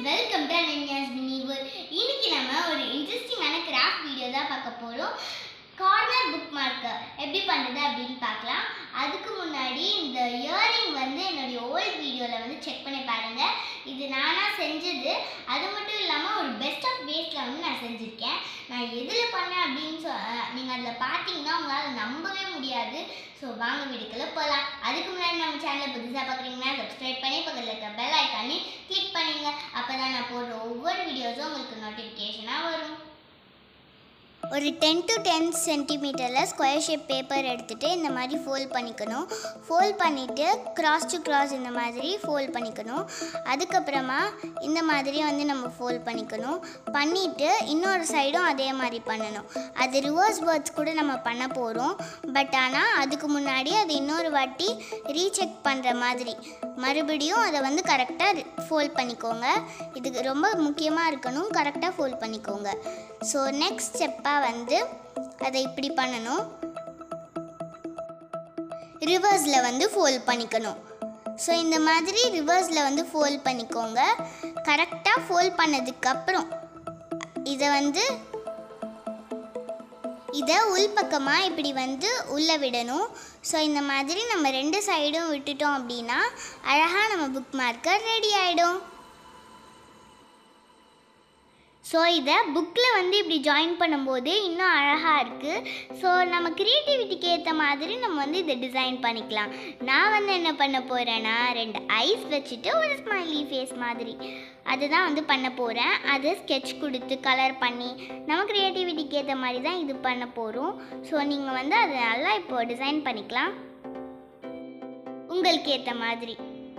welcome to Ananya's மினிவர் இன்னைக்கு நம்ம ஒரு இன்ட்ரெஸ்டிங்கான கிராஃப்ட் வீடியோ தான் பார்க்க போகிறோம் கார்னர் புக் மார்க்கர் எப்படி பண்ணுறது அப்படின்னு பார்க்கலாம் அதுக்கு முன்னாடி இந்த இயரிங் வந்து என்னுடைய ஓல்ட் வீடியோவில் வந்து செக் பண்ணி பாருங்கள் இது நானாக செஞ்சது அது மட்டும் இல்லாமல் ஒரு பெஸ்ட் ஆஃப் வேஸ்ட்டில் வந்து நான் செஞ்சுருக்கேன் நான் எதில் பண்ணேன் அப்படின்னு சொ நீங்கள் அதில் பார்த்தீங்கன்னா உங்களால் நம்பவே முடியாது ஸோ வாங்க வீடுக்குள்ள போகலாம் அதுக்கு முன்னாடி நம்ம சேனலை புதுசாக பார்க்குறீங்கன்னா சப்ஸ்கிரைப் பண்ணி பக்கத்தில் இருக்க பெல் ஐக்கானே கிளிக் பண்ணுங்க அப்போ தான் நான் போடுற ஒவ்வொரு வீடியோஸும் உங்களுக்கு நோட்டிஃபிகேஷனாக வரும் ஒரு டென் டு டென் சென்டிமீட்டரில் ஸ்கொயர் ஷேப் பேப்பர் எடுத்துகிட்டு இந்த மாதிரி ஃபோல்ட் பண்ணிக்கணும் ஃபோல்ட் பண்ணிவிட்டு கிராஸ் டு கிராஸ் இந்த மாதிரி ஃபோல்ட் பண்ணிக்கணும் அதுக்கப்புறமா இந்த மாதிரி வந்து நம்ம ஃபோல்ட் பண்ணிக்கணும் பண்ணிவிட்டு இன்னொரு சைடும் அதே மாதிரி பண்ணணும் அது ரிவர்ஸ் பேர்ட்ஸ் கூட நம்ம பண்ண போகிறோம் பட் ஆனால் அதுக்கு முன்னாடி அது இன்னொரு வாட்டி ரீசெக் பண்ணுற மாதிரி மறுபடியும் அதை வந்து கரெக்டாக ஃபோல்ட் பண்ணிக்கோங்க இதுக்கு ரொம்ப முக்கியமாக இருக்கணும் கரெக்டாக ஃபோல்ட் பண்ணிக்கோங்க ஸோ நெக்ஸ்ட் ஸ்டெப்பாக வந்து அதை இப்படி பண்ணணும் ரிவர்ஸில் வந்து ஃபோல்ட் பண்ணிக்கணும் ஸோ இந்த மாதிரி ரிவர்ஸில் வந்து ஃபோல்ட் பண்ணிக்கோங்க கரெக்டாக ஃபோல்ட் பண்ணதுக்கப்புறம் இதை வந்து இதை உள்பக்கமாக இப்படி வந்து உள்ளே விடணும் ஸோ இந்த மாதிரி நம்ம ரெண்டு சைடும் விட்டுட்டோம் அப்படின்னா அழகாக நம்ம புக் மார்க்கர் ரெடி ஆகிடும் ஸோ இதை புக்கில் வந்து இப்படி ஜாயின் பண்ணும்போது இன்னும் அழகாக இருக்குது ஸோ நம்ம க்ரியேட்டிவிட்டிக்கு ஏற்ற மாதிரி நம்ம வந்து இதை டிசைன் பண்ணிக்கலாம் நான் வந்து என்ன பண்ண போகிறேன்னா ரெண்டு ஐஸ் வச்சுட்டு ஒரு ஸ்மைலி ஃபேஸ் மாதிரி அதுதான் வந்து பண்ண போகிறேன் அது ஸ்கெட்ச் கொடுத்து கலர் பண்ணி நம்ம க்ரியேட்டிவிட்டிக்கு ஏற்ற மாதிரி தான் இது பண்ண போகிறோம் ஸோ நீங்கள் வந்து அதை நல்லா இப்போ டிசைன் பண்ணிக்கலாம் உங்களுக்கு ஏற்ற மாதிரி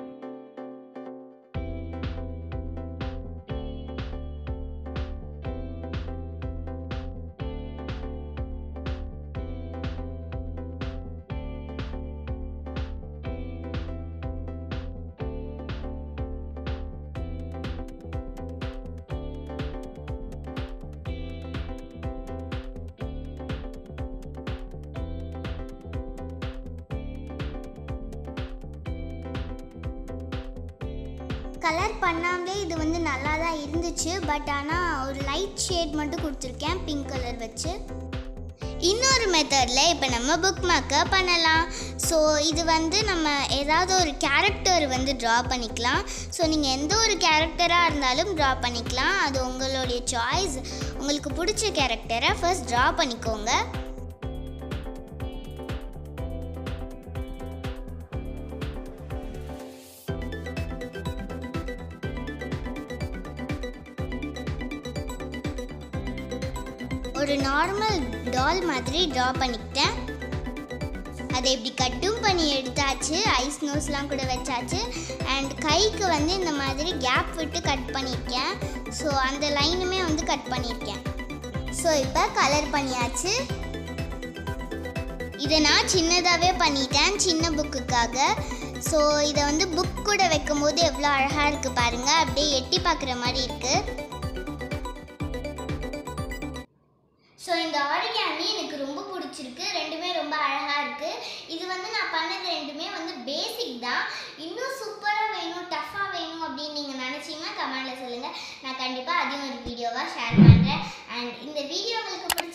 கலர் பண்ணாமலே இது வந்து நல்லா தான் இருந்துச்சு பட் ஆனால் ஒரு லைட் ஷேட் மட்டும் கொடுத்துருக்கேன் பிங்க் கலர் வச்சு இன்னொரு மெத்தடில் இப்போ நம்ம புக் மார்க்கை பண்ணலாம் ஸோ இது வந்து நம்ம ஏதாவது ஒரு கேரக்டர் வந்து ட்ரா பண்ணிக்கலாம் ஸோ நீங்கள் எந்த ஒரு கேரக்டராக இருந்தாலும் ட்ரா பண்ணிக்கலாம் அது உங்களுடைய சாய்ஸ் உங்களுக்கு பிடிச்ச கேரக்டரை ஃபர்ஸ்ட் ட்ரா பண்ணிக்கோங்க ஒரு நார்மல் டால் மாதிரி ட்ரா பண்ணிக்கிட்டேன் அதை இப்படி கட்டும் பண்ணி எடுத்தாச்சு ஐஸ் நோஸ்லாம் கூட வச்சாச்சு அண்ட் கைக்கு வந்து இந்த மாதிரி கேப் விட்டு கட் பண்ணியிருக்கேன் ஸோ அந்த லைனுமே வந்து கட் பண்ணியிருக்கேன் ஸோ இப்போ கலர் பண்ணியாச்சு இதை நான் சின்னதாகவே பண்ணிட்டேன் சின்ன புக்குக்காக ஸோ இதை வந்து புக் கூட வைக்கும்போது எவ்வளோ அழகாக இருக்குது பாருங்கள் அப்படியே எட்டி பார்க்குற மாதிரி இருக்குது ஸோ இந்த ஆரிகாமி எனக்கு ரொம்ப பிடிச்சிருக்கு ரெண்டுமே ரொம்ப அழகாக இருக்குது இது வந்து நான் பண்ணது ரெண்டுமே வந்து பேசிக் தான் இன்னும் சூப்பராக வேணும் டஃப்பாக வேணும் அப்படின்னு நீங்கள் நினச்சிங்கன்னா கமெண்டில் சொல்லுங்கள் நான் கண்டிப்பாக அதையும் ஒரு வீடியோவாக ஷேர் பண்ணுறேன் அண்ட் இந்த வீடியோ உங்களுக்கு பிடிச்ச